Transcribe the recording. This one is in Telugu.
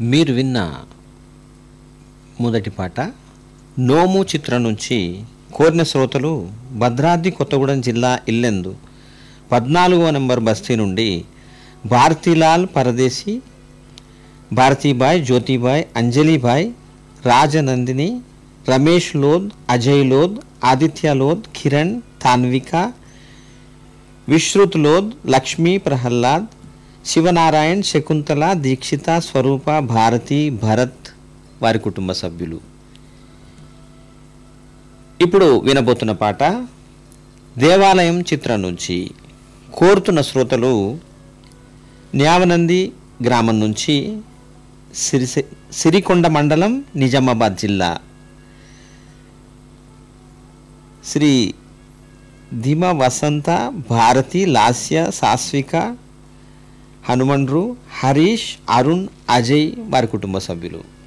మీరు విన్న మొదటి పాట నోము చిత్రం నుంచి కోరిన శ్రోతలు భద్రాద్రి కొత్తగూడెం జిల్లా ఇల్లెందు పద్నాలుగో నెంబర్ బస్తీ నుండి భారతీలాల్ పరదేశీ భారతీబాయ్ జ్యోతిబాయ్ అంజలిబాయ్ రాజనందిని రమేష్ లోద్ అజయ్ లోద్ ఆదిత్య లోద్ కిరణ్ తాన్విక విశ్రుత్ లోద్ లక్ష్మీ ప్రహ్లాద్ శివనారాయణ్ శకుంతల దీక్షిత స్వరూప భారతి భరత్ వారి కుటుంబ సభ్యులు ఇప్పుడు వినబోతున్న పాట దేవాలయం చిత్రం నుంచి కోరుతున్న శ్రోతలు న్యావనంది గ్రామం నుంచి సిరిసె సిరికొండ మండలం నిజామాబాద్ జిల్లా శ్రీ ధిమ వసంత భారతి లాస్య సాస్విక హనుమండ్రు హరీష్ అరుణ్ అజయ్ వారి కుటుంబ సభ్యులు